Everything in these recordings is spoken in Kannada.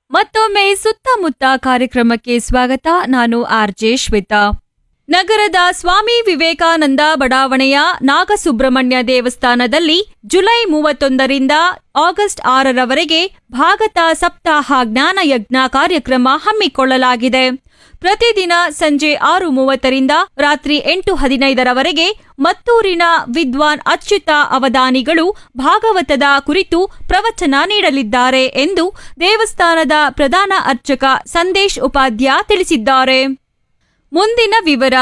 ಮತ್ತೊಮ್ಮೆ ಸುತ್ತಮುತ್ತ ಕಾರ್ಯಕ್ರಮಕ್ಕೆ ಸ್ವಾಗತ ನಾನು ಆರ್ಜೆ ಶ್ವೇತಾ ನಗರದ ಸ್ವಾಮಿ ವಿವೇಕಾನಂದ ಬಡಾವಣೆಯ ನಾಗಸುಬ್ರಹ್ಮಣ್ಯ ದೇವಸ್ಥಾನದಲ್ಲಿ ಜುಲೈ ಮೂವತ್ತೊಂದರಿಂದ ಆಗಸ್ಟ್ ಆರರವರೆಗೆ ಭಾಗತ ಸಪ್ತಾಹ ಜ್ಞಾನ ಯಜ್ಞ ಕಾರ್ಯಕ್ರಮ ಹಮ್ಮಿಕೊಳ್ಳಲಾಗಿದೆ ಪ್ರತಿದಿನ ಸಂಜೆ ಆರು ಮೂವತ್ತರಿಂದ ರಾತ್ರಿ ಎಂಟು ಹದಿನೈದರವರೆಗೆ ಮತ್ತೂರಿನ ವಿದ್ವಾನ್ ಅಚ್ಯುತ ಅವಧಾನಿಗಳು ಭಾಗವತದ ಕುರಿತು ಪ್ರವಚನ ನೀಡಲಿದ್ದಾರೆ ಎಂದು ದೇವಸ್ಥಾನದ ಪ್ರಧಾನ ಅರ್ಚಕ ಸಂದೇಶ್ ಉಪಾಧ್ಯ ತಿಳಿಸಿದ್ದಾರೆ ಮುಂದಿನ ವಿವರ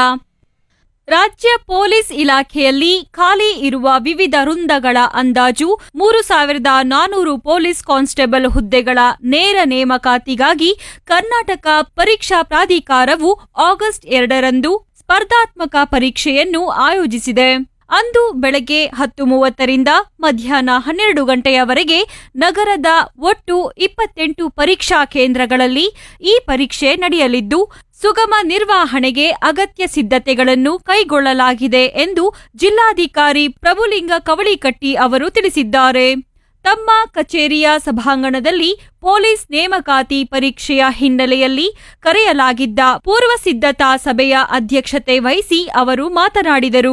ರಾಜ್ಯ ಪೊಲೀಸ್ ಇಲಾಖೆಯಲ್ಲಿ ಖಾಲಿ ಇರುವ ವಿವಿಧ ವೃಂದಗಳ ಅಂದಾಜು ಮೂರು ಸಾವಿರದ ನಾನೂರು ಪೊಲೀಸ್ ಕಾನ್ಸ್ಟೇಬಲ್ ಹುದ್ದೆಗಳ ನೇರ ನೇಮಕಾತಿಗಾಗಿ ಕರ್ನಾಟಕ ಪರೀಕ್ಷಾ ಪ್ರಾಧಿಕಾರವು ಆಗಸ್ಟ್ ಎರಡರಂದು ಸ್ಪರ್ಧಾತ್ಮಕ ಪರೀಕ್ಷೆಯನ್ನು ಆಯೋಜಿಸಿದೆ ಅಂದು ಬೆಳಗ್ಗೆ ಹತ್ತು ಮೂವತ್ತರಿಂದ ಮಧ್ಯಾಹ್ನ ಹನ್ನೆರಡು ಗಂಟೆಯವರೆಗೆ ನಗರದ ಒಟ್ಟು ಇಪ್ಪತ್ತೆಂಟು ಪರೀಕ್ಷಾ ಕೇಂದ್ರಗಳಲ್ಲಿ ಈ ಪರೀಕ್ಷೆ ನಡೆಯಲಿದ್ದು ಸುಗಮ ನಿರ್ವಹಣೆಗೆ ಅಗತ್ಯ ಸಿದ್ಧತೆಗಳನ್ನು ಕೈಗೊಳ್ಳಲಾಗಿದೆ ಎಂದು ಜಿಲ್ಲಾಧಿಕಾರಿ ಪ್ರಭುಲಿಂಗ ಕವಳಿಕಟ್ಟಿ ಅವರು ತಿಳಿಸಿದ್ದಾರೆ ತಮ್ಮ ಕಚೇರಿಯ ಸಭಾಂಗಣದಲ್ಲಿ ಪೊಲೀಸ್ ನೇಮಕಾತಿ ಪರೀಕ್ಷೆಯ ಹಿನ್ನೆಲೆಯಲ್ಲಿ ಕರೆಯಲಾಗಿದ್ದ ಪೂರ್ವ ಸಿದ್ಧತಾ ಸಭೆಯ ಅಧ್ಯಕ್ಷತೆ ವಹಿಸಿ ಅವರು ಮಾತನಾಡಿದರು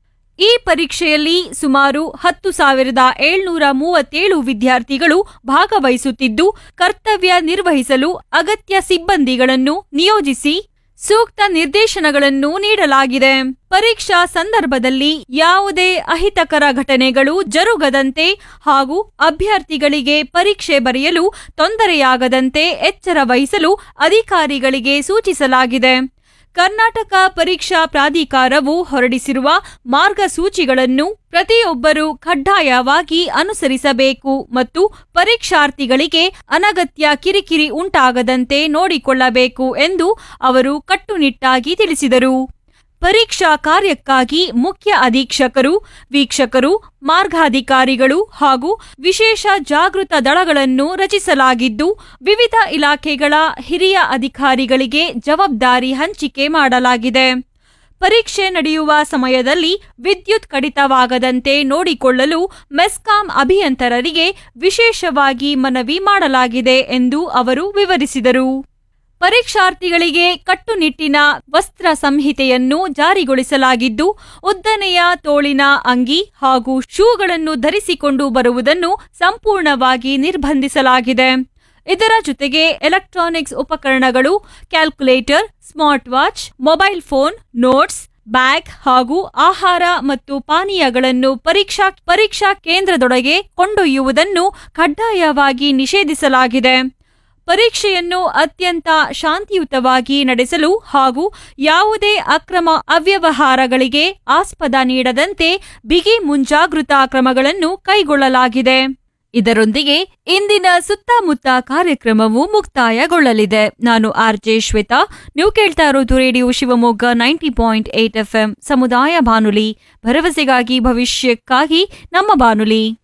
ಈ ಪರೀಕ್ಷೆಯಲ್ಲಿ ಸುಮಾರು ಹತ್ತು ಸಾವಿರದ ಏಳ್ನೂರ ಮೂವತ್ತೇಳು ವಿದ್ಯಾರ್ಥಿಗಳು ಭಾಗವಹಿಸುತ್ತಿದ್ದು ಕರ್ತವ್ಯ ನಿರ್ವಹಿಸಲು ಅಗತ್ಯ ಸಿಬ್ಬಂದಿಗಳನ್ನು ನಿಯೋಜಿಸಿ ಸೂಕ್ತ ನಿರ್ದೇಶನಗಳನ್ನು ನೀಡಲಾಗಿದೆ ಪರೀಕ್ಷಾ ಸಂದರ್ಭದಲ್ಲಿ ಯಾವುದೇ ಅಹಿತಕರ ಘಟನೆಗಳು ಜರುಗದಂತೆ ಹಾಗೂ ಅಭ್ಯರ್ಥಿಗಳಿಗೆ ಪರೀಕ್ಷೆ ಬರೆಯಲು ತೊಂದರೆಯಾಗದಂತೆ ಎಚ್ಚರ ವಹಿಸಲು ಅಧಿಕಾರಿಗಳಿಗೆ ಸೂಚಿಸಲಾಗಿದೆ ಕರ್ನಾಟಕ ಪರೀಕ್ಷಾ ಪ್ರಾಧಿಕಾರವು ಹೊರಡಿಸಿರುವ ಮಾರ್ಗಸೂಚಿಗಳನ್ನು ಪ್ರತಿಯೊಬ್ಬರೂ ಕಡ್ಡಾಯವಾಗಿ ಅನುಸರಿಸಬೇಕು ಮತ್ತು ಪರೀಕ್ಷಾರ್ಥಿಗಳಿಗೆ ಅನಗತ್ಯ ಕಿರಿಕಿರಿ ಉಂಟಾಗದಂತೆ ನೋಡಿಕೊಳ್ಳಬೇಕು ಎಂದು ಅವರು ಕಟ್ಟುನಿಟ್ಟಾಗಿ ತಿಳಿಸಿದರು ಪರೀಕ್ಷಾ ಕಾರ್ಯಕ್ಕಾಗಿ ಮುಖ್ಯ ಅಧೀಕ್ಷಕರು ವೀಕ್ಷಕರು ಮಾರ್ಗಾಧಿಕಾರಿಗಳು ಹಾಗೂ ವಿಶೇಷ ಜಾಗೃತ ದಳಗಳನ್ನು ರಚಿಸಲಾಗಿದ್ದು ವಿವಿಧ ಇಲಾಖೆಗಳ ಹಿರಿಯ ಅಧಿಕಾರಿಗಳಿಗೆ ಜವಾಬ್ದಾರಿ ಹಂಚಿಕೆ ಮಾಡಲಾಗಿದೆ ಪರೀಕ್ಷೆ ನಡೆಯುವ ಸಮಯದಲ್ಲಿ ವಿದ್ಯುತ್ ಕಡಿತವಾಗದಂತೆ ನೋಡಿಕೊಳ್ಳಲು ಮೆಸ್ಕಾಂ ಅಭಿಯಂತರರಿಗೆ ವಿಶೇಷವಾಗಿ ಮನವಿ ಮಾಡಲಾಗಿದೆ ಎಂದು ಅವರು ವಿವರಿಸಿದರು ಪರೀಕ್ಷಾರ್ಥಿಗಳಿಗೆ ಕಟ್ಟುನಿಟ್ಟಿನ ವಸ್ತ್ರ ಸಂಹಿತೆಯನ್ನು ಜಾರಿಗೊಳಿಸಲಾಗಿದ್ದು ಉದ್ದನೆಯ ತೋಳಿನ ಅಂಗಿ ಹಾಗೂ ಶೂಗಳನ್ನು ಧರಿಸಿಕೊಂಡು ಬರುವುದನ್ನು ಸಂಪೂರ್ಣವಾಗಿ ನಿರ್ಬಂಧಿಸಲಾಗಿದೆ ಇದರ ಜೊತೆಗೆ ಎಲೆಕ್ಟ್ರಾನಿಕ್ಸ್ ಉಪಕರಣಗಳು calculator smart watch mobile phone notes bag ಹಾಗೂ ಆಹಾರ ಮತ್ತು ಪಾನೀಯಗಳನ್ನು ಪರೀಕ್ಷಾ ಪರೀಕ್ಷಾ ಕೇಂದ್ರದೊಳಗೆ ಕೊಂಡೊಯ್ಯುವುದನ್ನು ಕಡ್ಡಾಯವಾಗಿ ನಿಷೇಧಿಸಲಾಗಿದೆ ಪರೀಕ್ಷೆಯನ್ನು ಅತ್ಯಂತ ಶಾಂತಿಯುತವಾಗಿ ನಡೆಸಲು ಹಾಗೂ ಯಾವುದೇ ಅಕ್ರಮ ಅವ್ಯವಹಾರಗಳಿಗೆ ಆಸ್ಪದ ನೀಡದಂತೆ ಬಿಗಿ ಮುಂಜಾಗೃತಾ ಕ್ರಮಗಳನ್ನು ಕೈಗೊಳ್ಳಲಾಗಿದೆ ಇದರೊಂದಿಗೆ ಇಂದಿನ ಸುತ್ತಮುತ್ತ ಕಾರ್ಯಕ್ರಮವು ಮುಕ್ತಾಯಗೊಳ್ಳಲಿದೆ ನಾನು ಆರ್ಜೆ ಶ್ವೇತಾ ನೀವು ಕೇಳ್ತಾ ಇರೋದು radio Shivamogga ninety point eight F ಸಮುದಾಯ ಬಾನುಲಿ ಭರವಸೆಗಾಗಿ ಭವಿಷ್ಯಕ್ಕಾಗಿ ನಮ್ಮ ಬಾನುಲಿ